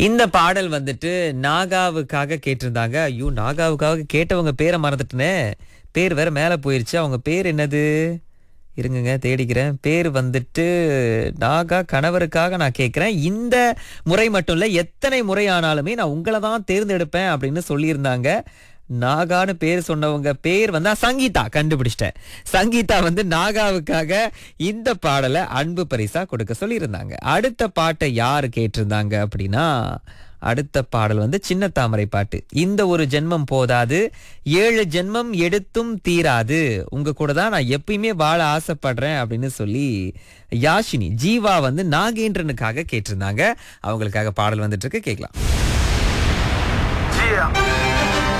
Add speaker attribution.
Speaker 1: இந்த பாடல் வந்துட்டு நாகாவுக்காக கேட்டிருந்தாங்க ஐயோ நாகாவுக்காக கேட்டவங்க பேரை மறந்துட்டனே பேர் வேற மேலே போயிருச்சு அவங்க பேர் என்னது இருங்குங்க தேடிக்கிறேன் பேர் வந்துட்டு நாகா கணவருக்காக நான் கேட்குறேன் இந்த முறை மட்டும் இல்லை எத்தனை முறை ஆனாலுமே நான் உங்களை தான் தேர்ந்தெடுப்பேன் அப்படின்னு சொல்லியிருந்தாங்க நாகான்னு பேர் சொன்னவங்க பேர் வந்து ஆ, சங்கீதா கண்டுபிடிச்சிட்டேன் சங்கீதா வந்து நாகாவுக்காக இந்த பாடலை அன்பு பரிசா கொடுக்க சொல்லியிருந்தாங்க அடுத்த பாட்டை யார் கேட்டிருந்தாங்க அப்படின்னா அடுத்த பாடல் வந்து சின்ன தாமரை பாட்டு இந்த ஒரு ஜென்மம் போதாது ஏழு ஜென்மம் எடுத்தும் தீராது உங்க கூட தான் நான் எப்பயுமே வாழ ஆசைப்படுறேன் அப்படின்னு சொல்லி யாஷினி ஜீவா வந்து நாகேந்திரனுக்காக கேட்டிருந்தாங்க அவங்களுக்காக பாடல் வந்துட்டு இருக்கு கேட்கலாம்
Speaker 2: Yeah.